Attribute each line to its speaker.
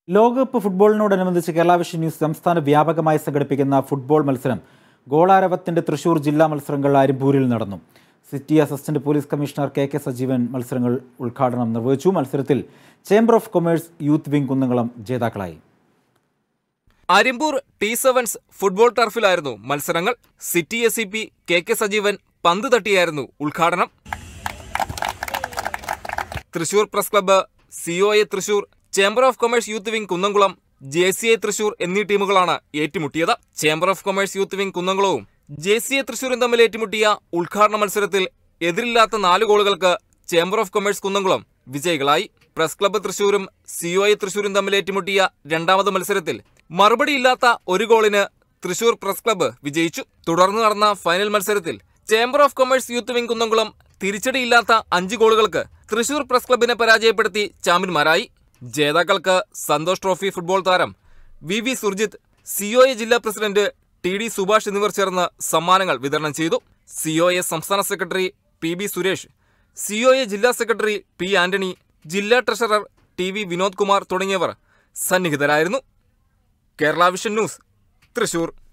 Speaker 1: ലോകകപ്പ് ഫുട്ബോളിനോടനുബന്ധിച്ച് Kerala vision news സംസ്ഥാന വ്യാപകമായി സംഘടിപ്പിക്കുന്ന ഫുട്ബോൾ മത്സരം ഗോളാരവത്തിന്റെ തൃശൂർ ജില്ലാ മത്സരങ്ങൾ അരിമ്പൂരിൽ നടന്നു city assistant police commissioner K K Sajeevan മത്സരങ്ങൾ ഉദ്ഘാടനം നിർവഹിച്ചു മത്സരത്തിൽ chamber of commerce youth wing Kunnamkulam ജേതാക്കളായി
Speaker 2: അരിമ്പൂർ ടി സെവൻസ് ഫുട്ബോൾ ടർഫിലായിരുന്നു മത്സരങ്ങൾ city S C P K K Sajeevan പന്ത് തട്ടിയായിരുന്നു ഉദ്ഘാടനം Thrissur press club C O A Thrissur chamber of commerce youth wing Kunnamkulam J C I Thrissur എന്നീ ടീമുകളാണ് ഏറ്റുമുട്ടിയത് chamber of commerce youth wing കുന്നംകുളവും ജെ സി ഐ തൃശൂരും തമ്മിൽ ഏറ്റുമുട്ടിയ ഉദ്ഘാടന മത്സരത്തിൽ എതിരില്ലാത്ത നാല് ഗോളുകൾക്ക് ചേംബർ ഓഫ് കൊമേഴ്സ് കുന്നംകുളം വിജയികളായി പ്രസ് ക്ലബ്ബ് തൃശൂരും സി ഒ ഐ തൃശൂരും തമ്മിൽ ഏറ്റുമുട്ടിയ രണ്ടാമത് മത്സരത്തിൽ മറുപടിയില്ലാത്ത ഒരു ഗോളിന് തൃശൂർ പ്രസ് ക്ലബ്ബ് വിജയിച്ചു തുടർന്ന് നടന്ന ഫൈനൽ മത്സരത്തിൽ chamber of commerce youth wing Kunnamkulam തിരിച്ചടിയില്ലാത്ത അഞ്ച് ഗോളുകൾക്ക് തൃശൂർ പ്രസ് ക്ലബിനെ പരാജയപ്പെടുത്തി ചാമ്പ്യന്മാരായി ജേതാക്കൾക്ക് സന്തോഷ് ട്രോഫി ഫുട്ബോൾ താരം V V Surjith C O A ജില്ലാ പ്രസിഡന്റ് ടി ഡി സുഭാഷ് എന്നിവർ ചേർന്ന് സമ്മാനങ്ങൾ വിതരണം ചെയ്തു സി ഒ എ സംസ്ഥാന സെക്രട്ടറി P B Suresh C O A ജില്ലാ സെക്രട്ടറി പി ആന്റണി ജില്ലാ treasurer T V Vinod Kumar തുടങ്ങിയവർ സന്നിഹിതരായിരുന്നു കേരള വിഷൻ ന്യൂസ് തൃശൂർ